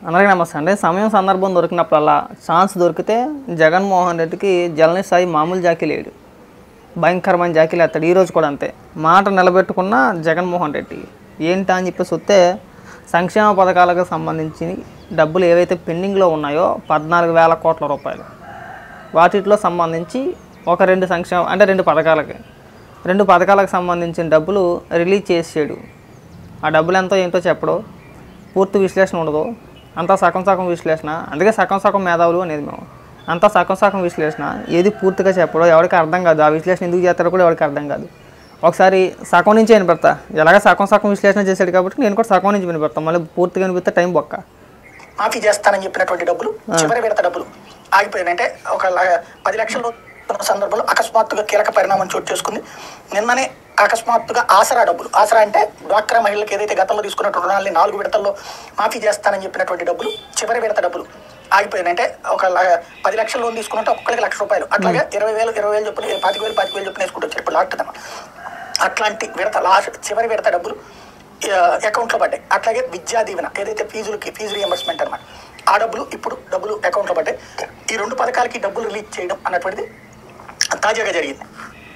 అందరికీ నమస్తే అండి సమయం సందర్భం దొరికినప్పుడల్లా ఛాన్స్ దొరికితే జగన్మోహన్ రెడ్డికి జలనీ సాయి మామూలు జాకీ లేడు భయంకరమైన జాకీలు ఎత్తాడు ఈరోజు కూడా అంతే మాట నిలబెట్టుకున్న జగన్మోహన్ రెడ్డి ఏంటా అని చెప్పేసి వస్తే సంక్షేమ పథకాలకు సంబంధించి డబ్బులు ఏవైతే పెండింగ్లో ఉన్నాయో పద్నాలుగు వేల కోట్ల రూపాయలు వాటిలో సంబంధించి ఒక రెండు సంక్షేమ అంటే రెండు పథకాలకి రెండు పథకాలకు సంబంధించిన డబ్బులు రిలీజ్ చేసాడు ఆ డబ్బులు ఎంతో ఏంటో చెప్పడు పూర్తి విశ్లేషణ ఉండదు అంతా సగం సగం విశ్లేషణ అందుకే సగం సగం మేధావులు అనేది మేము అంతా సగం సగం విశ్లేషణ ఏది పూర్తిగా చెప్పడో ఎవరికి అర్థం కాదు ఆ విశ్లేషణ ఎందుకు చేస్తారో కూడా ఎవరికి అర్థం కాదు ఒకసారి సగం నుంచి వినిపెడతా ఎలాగ సగం సగం విశ్లేషణ చేశాడు కాబట్టి నేను కూడా సగం నుంచి వినిపెడతాను మళ్ళీ పూర్తిగా వినిపిస్తే టైం బొక్క మాఫీ చేస్తానని చెప్పినటువంటి డబ్బులు చివరి విడత డబ్బులు ఆగిపోయినాయి అంటే ఒక ల- పది లక్షలు ఉన్న సందర్భంలో అకస్మాత్తుగా కీలక పరిణామం చోటు చేసుకుంది నిన్ననే అకస్మాత్తుగా ఆసరా డబ్బులు ఆసరా అంటే డ్వాక్రా మహిళలకు ఏదైతే గతంలో తీసుకున్న రుణాలని నాలుగు విడతల్లో మాఫీ చేస్తానని చెప్పినటువంటి డబ్బులు చివరి విడత డబ్బులు ఆగిపోయినాయి అంటే ఒక ల- పది లక్షల లోన్ తీసుకున్నట్టు ఒక్కొక్కరికి లక్ష రూపాయలు అట్లాగే ఇరవై వేలు ఇరవై వేలు చొప్పున పాతిక వేలు పాతిక వేలు చొప్పున వేసుకుంటూ వచ్చారు ఇప్పుడు లాక్డౌన్ అట్లాంటి విడత లాస్ట్ చివరి విడత డబ్బులు ఆ, అకౌంట్లో పడ్డాయి అట్లాగే విద్యా దీవెన ఏదైతే ఫీజులకి ఫీజు రియంబర్స్మెంట్ అనమాట ఆ డబ్బులు ఇప్పుడు డబ్బులు అకౌంట్లో పడ్డాయి ఈ రెండు పథకాలకి డబ్బులు రిలీజ్ చేయడం అన్నటువంటిది తాజాగా జరిగింది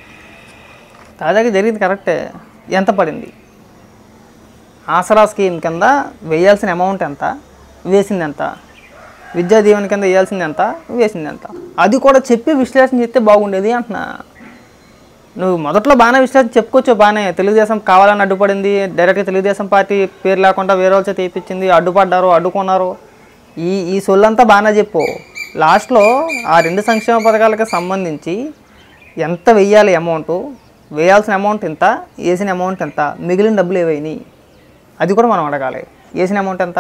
తాజాగా జరిగింది కరెక్టే ఎంత పడింది ఆసరా స్కీమ్ కింద వేయాల్సిన అమౌంట్ ఎంత వేసింది ఎంత విద్యా దీవెన కింద వేయాల్సింది ఎంత వేసింది ఎంత అది కూడా చెప్పి విశ్లేషణ చేస్తే బాగుండేది అంటున్నా నువ్వు మొదట్లో బాగానే విశ్లేషణ చెప్పుకోవచ్చు బాగానే తెలుగుదేశం కావాలని అడ్డుపడింది డైరెక్ట్గా తెలుగుదేశం పార్టీ పేరు లేకుండా వేరే వాళ్ళతో తెప్పించింది అడ్డుపడ్డారు అడ్డుకున్నారు ఈ ఈ సొల్లంతా బాగానే చెప్పు లాస్ట్లో ఆ రెండు సంక్షేమ పథకాలకి సంబంధించి ఎంత వెయ్యాలి అమౌంట్ వేయాల్సిన అమౌంట్ ఎంత వేసిన అమౌంట్ ఎంత మిగిలిన డబ్బులు ఏవైనాయి అది కూడా మనం అడగాలి వేసిన అమౌంట్ ఎంత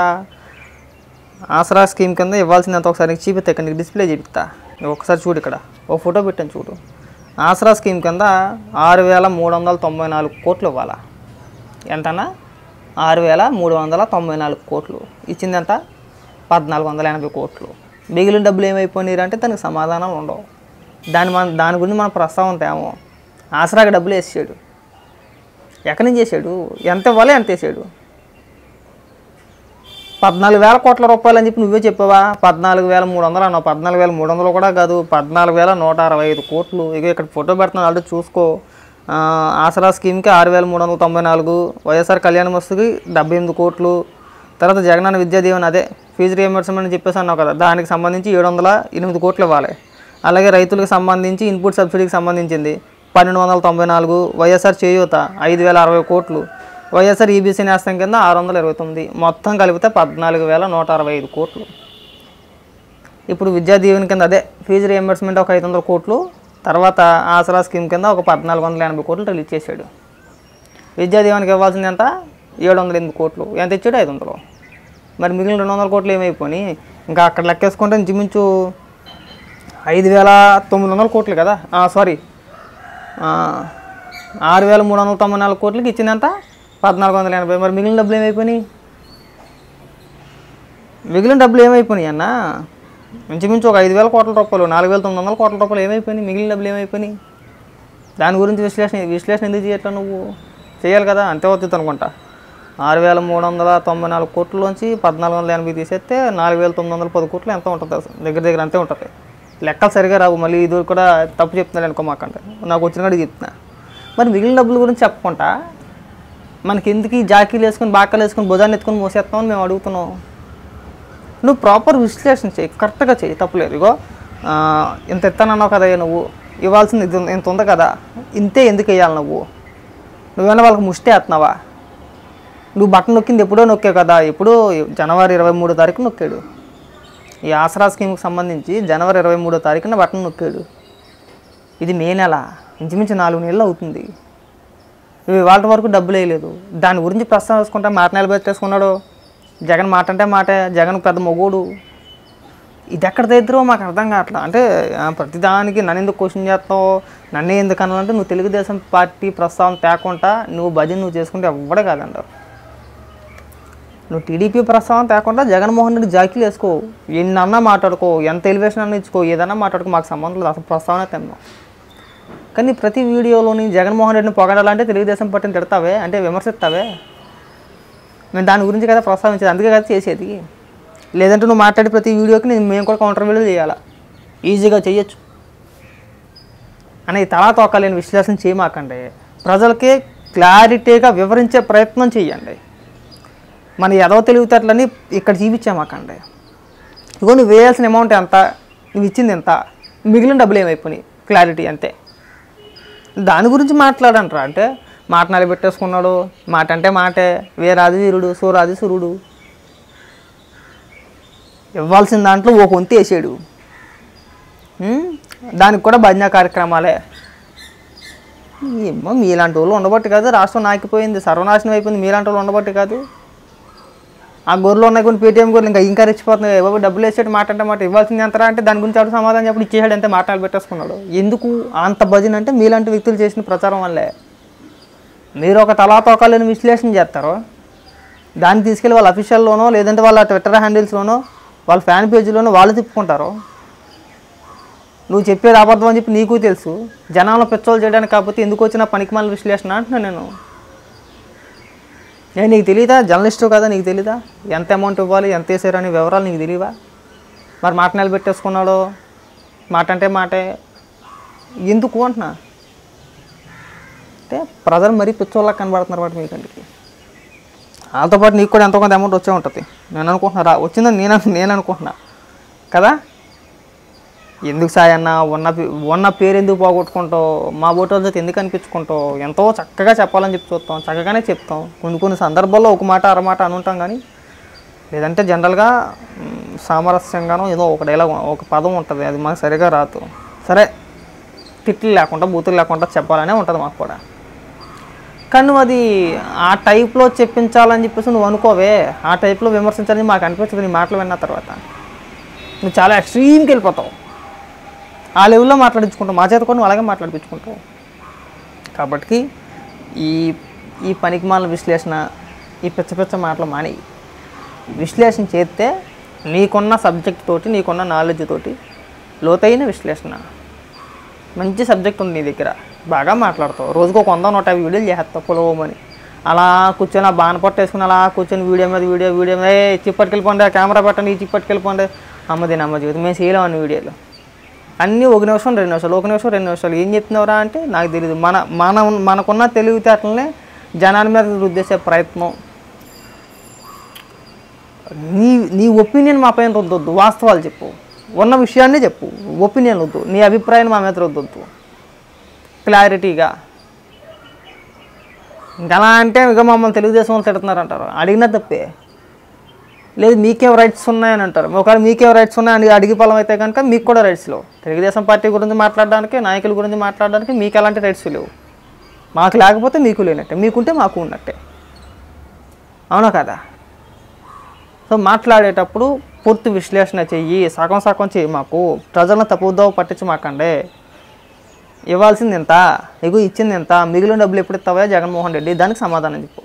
ఆసరా స్కీమ్ కింద ఇవ్వాల్సిందంత ఒకసారి నీకు చూపిస్తా ఇక్కడ నీకు డిస్ప్లే చూపిస్తా నువ్వు ఒకసారి చూడు ఇక్కడ ఒక ఫోటో పెట్టాను చూడు ఆసరా స్కీమ్ కింద ఆరు వేల మూడు వందల తొంభై నాలుగు కోట్లు ఇవ్వాలా ఎంతనా ఆరు వేల మూడు వందల తొంభై నాలుగు కోట్లు ఇచ్చింది ఎంత పద్నాలుగు వందల ఎనభై కోట్లు మిగిలిన డబ్బులు ఏమైపోయినాయి అంటే దానికి సమాధానాలు ఉండవు దాని మన దాని గురించి మన ప్రస్తావన తేమో ఆసరాకి డబ్బులు వేసాడు ఎక్కడి నుంచి చేశాడు ఎంత ఇవ్వాలి ఎంత వేసాడు పద్నాలుగు వేల కోట్ల రూపాయలు అని చెప్పి నువ్వే చెప్పావా పద్నాలుగు వేల మూడు వందలు అన్నావు పద్నాలుగు వేల మూడు వందలు కూడా కాదు పద్నాలుగు వేల నూట అరవై ఐదు కోట్లు ఇక ఇక్కడ ఫోటో పెడుతున్నాను ఆల్రెడీ చూసుకో ఆ, ఆసరా స్కీమ్కి ఆరు వేల మూడు వందల తొంభై నాలుగు వైఎస్ఆర్ కళ్యాణ వస్తుకి డెబ్బై ఎనిమిది కోట్లు తర్వాత జగనన్న విద్యా దీవెన అదే ఫీజు రియంబర్స్మెంట్ అని చెప్పేసి అన్నావు కదా దానికి సంబంధించి ఏడు వందల ఎనిమిది కోట్లు ఇవ్వాలి అలాగే రైతులకు సంబంధించి ఇన్పుట్ సబ్సిడీకి సంబంధించింది పన్నెండు వందల తొంభై నాలుగు వైఎస్ఆర్ చేయూత ఐదు వేల అరవై కోట్లు వైఎస్ఆర్ ఈబీసీ నేస్తం కింద ఆరు వందల ఇరవై తొమ్మిది మొత్తం కలిపితే పద్నాలుగు వేల నూట అరవై ఐదు కోట్లు ఇప్పుడు విద్యా దీవెన కింద అదే ఫీజు రియంబర్స్మెంట్ ఒక ఐదు వందల కోట్లు తర్వాత ఆసరా స్కీమ్ కింద ఒక పద్నాలుగు వందల ఎనభై కోట్లు రిలీజ్ చేశాడు విద్యా దీవెనకి ఇవ్వాల్సింది ఎంత ఏడు వందల ఎనిమిది కోట్లు ఎంత ఇచ్చాడు ఐదు వందలు మరి మిగిలిన రెండు వందల కోట్లు ఏమైపోయి ఇంకా అక్కడ లెక్కేసుకుంటే ఇంచుమించు ఐదు వేల తొమ్మిది వందల కోట్లు కదా సారీ ఆరు వేల మూడు వందల తొంభై నాలుగు కోట్లకి ఇచ్చిందంత పద్నాలుగు వందల ఎనభై మరి మిగిలిన డబ్బులు ఏమైపోయినాయి మిగిలిన డబ్బులు ఏమైపోయినాయి అన్న ఇంచుమించు ఒక ఐదు వేల కోట్ల రూపాయలు నాలుగు వేల తొమ్మిది వందల కోట్ల రూపాయలు ఏమైపోయినాయి మిగిలిన డబ్బులు ఏమైపోయినాయి దాని గురించి విశ్లేషణ విశ్లేషణ ఎందుకు చేయట్లా నువ్వు చేయాలి కదా అంతే అవుతుంది అనుకుంటా ఆరు వేల మూడు వందల తొంభై నాలుగు కోట్లలోంచి పద్నాలుగు వందల ఎనభై తీసేస్తే నాలుగు వేల తొమ్మిది వందల పది కోట్లు ఎంత ఉంటుంది అసలు దగ్గర దగ్గర అంతే ఉంటుంది లెక్కలు సరిగా రావు మళ్ళీ ఇది కూడా తప్పు చెప్తున్నాడు అనుకో మాకంటే నాకు వచ్చిన కాడికి చెప్తున్నా మరి మిగిలిన డబ్బుల గురించి చెప్పకుండా మనకి ఎందుకు ఈ జాకీలు వేసుకొని బాకాలు వేసుకొని భుజాన్ని ఎత్తుకొని మోసేస్తామని మేము అడుగుతున్నాం నువ్వు ప్రాపర్ విశ్లేషణ చేయి కరెక్ట్గా చేయి తప్పులేదు ఇగో ఆ, ఇంత ఎత్తానన్నావు కదా నువ్వు ఇవ్వాల్సింది ఇది ఇంత ఉంది కదా ఇంతే ఎందుకు వేయాలి నువ్వు నువ్వేమైనా వాళ్ళకి ముష్టి వేస్తున్నావా నువ్వు బట్టన్ నొక్కింది ఎప్పుడో నొక్కావు కదా ఎప్పుడో జనవరి ఇరవై మూడో తారీఖు నొక్కాడు ఈ ఆసరా స్కీమ్కి సంబంధించి జనవరి ఇరవై మూడో తారీఖున బట్టన్ నొక్కాడు ఇది మే నెల ఇంచుమించు నాలుగు నెలలు అవుతుంది నువ్వు ఇవాళ వరకు డబ్బులు వేయలేదు దాని గురించి ప్రస్తావన వేసుకుంటా మాట నిలబెట్టేసుకున్నాడు జగన్ మాట అంటే మాటే జగన్ పెద్ద మొగోడు ఇది ఎక్కడ దగ్గర మాకు అర్థం కావట్లేదు అంటే ఆ, ప్రతిదానికి నన్ను ఎందుకు క్వశ్చన్ చేస్తావు నన్నే ఎందుకు అనాలంటే నువ్వు తెలుగుదేశం పార్టీ ప్రస్తావన తేకుండా నువ్వు భజన నువ్వు చేసుకుంటే ఎవ్వడే కాదంటారు నువ్వు టీడీపీ ప్రస్తావన తేకుండా జగన్మోహన్ రెడ్డి జాకీలు వేసుకో ఎన్నన్నా మాట్లాడుకో ఎంత ఎలివేషన్ అన్న ఇచ్చుకో ఏదన్నా మాట్లాడుకో మాకు సంబంధం లేదు అసలు ప్రస్తావన తెమ్మాం కానీ ప్రతి వీడియోలోని జగన్మోహన్ రెడ్డిని పొగడాలంటే తెలుగుదేశం పార్టీని తిడతావే అంటే విమర్శిస్తావే మేము దాని గురించి కదా ప్రస్తావించేది అందుకే కదా చేసేది లేదంటే నువ్వు మాట్లాడే ప్రతి వీడియోకి నేను మేము కూడా కౌంటర్ వీడియో చేయాలా ఈజీగా చేయొచ్చు అని తలా తోకలేని విశ్లేషణ చేయమాకండి ప్రజలకి క్లారిటీగా వివరించే ప్రయత్నం చేయండి మన ఎదవ తెలివితేటలని ఇక్కడ చూపించామాకండి ఇగో నువ్వు వేయాల్సిన అమౌంట్ ఎంత నువ్వు ఇచ్చింది ఎంత మిగిలిన డబ్బులు ఏమైపోయినాయి క్లారిటీ అంతే దాని గురించి మాట్లాడంటారా అంటే మాట నిలబెట్టేసుకున్నాడు మాట అంటే మాటే వీరాది వీరుడు సూరాది సురుడు ఇవ్వాల్సిన దాంట్లో ఒక వంతు వేసాడు ఉం? దానికి కూడా భజన కార్యక్రమాలే ఏమో మీలాంటి వాళ్ళు ఉండబట్టి కాదు రాష్ట్రం నాకిపోయింది సర్వనాశనం అయిపోయింది మీలాంటి వాళ్ళు ఉండబట్టి కాదు ఆ గొర్రెలు ఉన్నాయి కొన్ని పేటీఎం గొర్రెలు ఇంకా ఇంకా రెచ్చిపోతున్నాయి బాబు డబ్బులు వేసేటి మాట అంటే మాట ఇవ్వాల్సింది ఎంతరా అంటే దాని గురించి ఆవిడ సమాధానం చెప్పి ఇచ్చేసాడు అంతే మాటలు పెట్టేసుకున్నాడు ఎందుకు అంత భజన అంటే మీలాంటి వ్యక్తులు చేసిన ప్రచారం వల్లే మీరు ఒక తలాతోకాలని విశ్లేషణ చేస్తారు దాన్ని తీసుకెళ్ళి వాళ్ళ అఫీషియల్లోనో లేదంటే వాళ్ళ ట్విట్టర్ హ్యాండిల్స్లోనో వాళ్ళ ఫ్యాన్ పేజీలోనో వాళ్ళు తిప్పుకుంటారు నువ్వు చెప్పేది అబద్ధం అని చెప్పి నీకు తెలుసు జనాలను పెచ్చోలు చేయడానికి కాకపోతే ఎందుకు వచ్చిన పనికిమాల విశ్లేషణ అంటున్నా నేను నేను నీకు తెలియదా జర్నలిస్టు కదా నీకు తెలీదా ఎంత అమౌంట్ ఇవ్వాలి ఎంత వేసారు అనే వివరాలు నీకు తెలియవా మరి మాట నిలబెట్టేసుకున్నాడు మాట అంటే మాటే ఎందుకు అంటున్నా అంటే ప్రజలు మరీ పిచ్చోళ్ళ కనబడుతున్నారు వాటి మీ కంటికి వాళ్ళతో పాటు నీకు కూడా ఎంతో కొంత అమౌంట్ వచ్చే ఉంటుంది నేను అనుకుంటున్నా రా వచ్చిందని నేను అను- నేను అనుకుంటున్నా కదా ఎందుకు సాయి అన్న ఉన్న పే- ఉన్న పేరు ఎందుకు పోగొట్టుకుంటావు మా బోటోలతో ఎందుకు అనిపించుకుంటావు ఎంతో చక్కగా చెప్పాలని చెప్పి చూస్తాం చక్కగానే చెప్తాం కొన్ని కొన్ని సందర్భాల్లో ఒక మాట అరమాట అనుంటాం కానీ లేదంటే జనరల్గా మ్, సామరస్యంగానో ఏదో ఒక డైలాగ్ ఒక పదం ఉంటుంది అది మాకు సరిగా రాదు సరే తిట్లు లేకుండా బూతులు లేకుండా చెప్పాలనే ఉంటుంది మాకు కూడా కానీ నువ్వు అది ఆ టైప్లో చెప్పించాలని చెప్పేసి నువ్వు అనుకోవే ఆ టైప్లో విమర్శించాలని మాకు అనిపించదు నీ మాటలు విన్న తర్వాత నువ్వు చాలా ఎక్స్ట్రీమ్కి వెళ్ళిపోతావు ఆ లెవెల్లో మాట్లాడించుకుంటావు మా చేత కూడా నువ్వు అలాగే మాట్లాడిపించుకుంటావు కాబట్టి ఈ ఈ పనికిమాల విశ్లేషణ ఈ పిచ్చ పిచ్చ మాటలు మాని విశ్లేషణ చేస్తే నీకున్న సబ్జెక్ట్ తోటి నీకున్న నాలెడ్జ్ తోటి లోతైన విశ్లేషణ మంచి సబ్జెక్ట్ ఉంది నీ దగ్గర బాగా మాట్లాడతావు రోజుకు ఒక వంద నూట యాభై వీడియోలు చేస్తావు పొలవమని అలా కూర్చొని ఆ బాణ పట్టు వేసుకుని అలా కూర్చొని వీడియో మీద వీడియో వీడియో మీద ఏ చిప్పట్టుకెళ్ళిపోండి ఆ కెమెరా పెట్టండి ఈ చిప్పట్టుకెళ్ళిపోండి అమ్మది నమ్మ జీవితం మేము చేయలేము అన్ని వీడియోలు అన్నీ ఒక నిమిషం రెండు నిమిషాలు ఒక నిమిషం రెండు నిమిషాలు ఏం చెప్తున్నావురా అంటే నాకు తెలియదు మన మన మనకున్న తెలివితేటలనే జనాల మీద రుద్దేసే ప్రయత్నం నీ నీ ఒపీనియన్ మా పైన రుద్దొద్దు వాస్తవాలు చెప్పు ఉన్న విషయాన్ని చెప్పు ఒపీనియన్ వద్దు నీ అభిప్రాయాన్ని మా మీద రుద్దొద్దు క్లారిటీగా ఇంకలా అంటే ఇక మమ్మల్ని తెలుగుదేశం వాళ్ళు తిడుతున్నారంటారు అడిగిన తప్పే లేదు మీకేం రైట్స్ ఉన్నాయని అంటారు ఒకవేళ మీకేం రైట్స్ ఉన్నాయని అడిగి పొలం అయితే కనుక మీకు కూడా రైట్స్ లేవు తెలుగుదేశం పార్టీ గురించి మాట్లాడడానికి నాయకుల గురించి మాట్లాడడానికి మీకు ఎలాంటి రైట్స్ లేవు మాకు లేకపోతే మీకు లేనట్టే మీకుంటే మాకు ఉన్నట్టే అవునా కదా సో మాట్లాడేటప్పుడు పూర్తి విశ్లేషణ చెయ్యి సగం సగం చెయ్యి మాకు ప్రజలను తప్పుదోవ పట్టించమాకండి ఇవ్వాల్సింది ఎంత ఎగు ఇచ్చింది ఎంత మిగిలిన డబ్బులు ఎప్పుడు ఇస్తావా జగన్మోహన్ రెడ్డి దానికి సమాధానం చెప్పు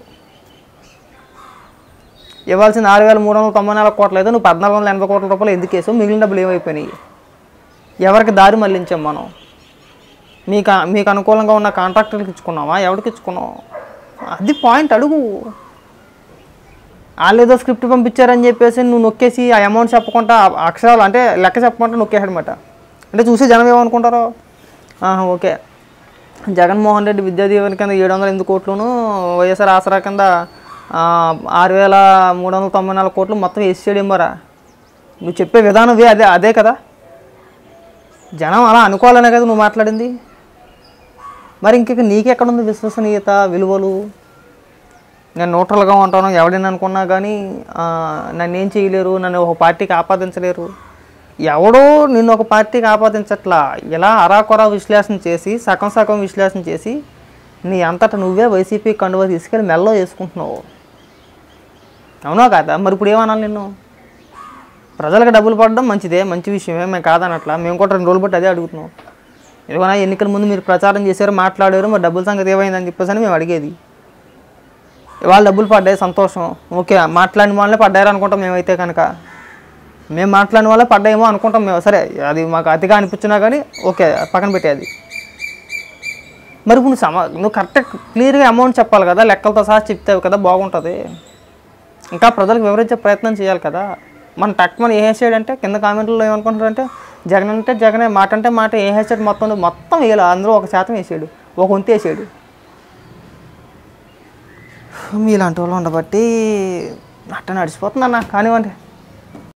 ఇవ్వాల్సింది ఆరు వేల మూడు వందల తొంభై నాలుగు కోట్లు అయితే నువ్వు పద్నాలుగు వందల ఎనభై కోట్ల రూపాయలు ఎందుకు వేసావు మిగిలిన డబ్బులు ఏమైపోయినాయి ఎవరికి దారి మళ్ళించాం మనం మీకు మీకు అనుకూలంగా ఉన్న కాంట్రాక్టర్కి ఇచ్చుకున్నావా ఎవరికి ఇచ్చుకున్నావు అది పాయింట్ అడుగు వాళ్ళు ఏదో స్క్రిప్ట్ పంపించారని చెప్పేసి నువ్వు నొక్కేసి ఆ అమౌంట్ చెప్పకుండా ఆ అక్షరాలు అంటే లెక్క చెప్పకుండా నొక్కేసాడనమాట అంటే చూసి జనం ఏమనుకుంటారో ఆహా, ఓకే జగన్మోహన్ రెడ్డి విద్యా దీవెన కింద ఏడు వందల ఎనిమిది కోట్లును వైఎస్ఆర్ ఆసరా కింద ఆ, ఆరు వేల మూడు వందల తొంభై నాలుగు కోట్లు మొత్తం వేసేయడం మరా నువ్వు చెప్పే విధానం వే అదే అదే కదా జనం అలా అనుకోవాలనే కదా నువ్వు మాట్లాడింది మరి ఇంక నీకెక్కడుంది విశ్వసనీయత విలువలు నేను న్యూట్రల్గా ఉంటాను ఎవడైనా అనుకున్నా కానీ ఆ, నన్ను ఏం చేయలేరు నన్ను ఒక పార్టీకి ఆపాదించలేరు ఎవడో నిన్ను ఒక పార్టీకి ఆపాదించట్లా ఇలా అరాకొరా విశ్లేషణ చేసి సగం సగం విశ్లేషణ చేసి నీ అంతటా నువ్వే వైసీపీ కండువా తీసుకెళ్ళి మెల్లో వేసుకుంటున్నావు అవునా కాదా మరి ఇప్పుడు ఏమనాలి నిన్ను ప్రజలకు డబ్బులు పడడం మంచిదే మంచి విషయమే మేము కాదనట్లా మేము కూడా రెండు రోజులు బట్టి అదే అడుగుతున్నాం ఏదైనా ఎన్నికల ముందు మీరు ప్రచారం చేశారు మాట్లాడారు మరి డబ్బుల సంగతి ఏమైందని చెప్పేసి అని మేము అడిగేది ఇవాళ డబ్బులు పడ్డాయి సంతోషం ఓకే మాట్లాడిన వాళ్ళే పడ్డారు అనుకుంటాం మేమైతే కనుక మేము మాట్లాడిన వాళ్ళే పడ్డాయేమో అనుకుంటాం మేము సరే అది మాకు అతిగా అనిపించినా కానీ ఓకే పక్కన పెట్టేది మరి ఇప్పుడు నువ్వు సమా నువ్వు కరెక్ట్గా క్లియర్గా అమౌంట్ చెప్పాలి కదా లెక్కలతో సహా చెప్తావు కదా బాగుంటుంది ఇంకా ప్రజలకు వివరించే ప్రయత్నం చేయాలి కదా మన టక్ మన ఏ వేసాడంటే కింద కామెంట్లో ఏమనుకుంటున్నారంటే జగన్ అంటే జగనే మాట అంటే మాట ఏ వేసాడు మొత్తం మొత్తం వేయాలి అందరూ ఒక శాతం వేసాడు ఒక వంతు వేసాడు మీలాంటి వాళ్ళు ఉండబట్టి అట్ట నడిచిపోతుంది అన్న కానివ్వండి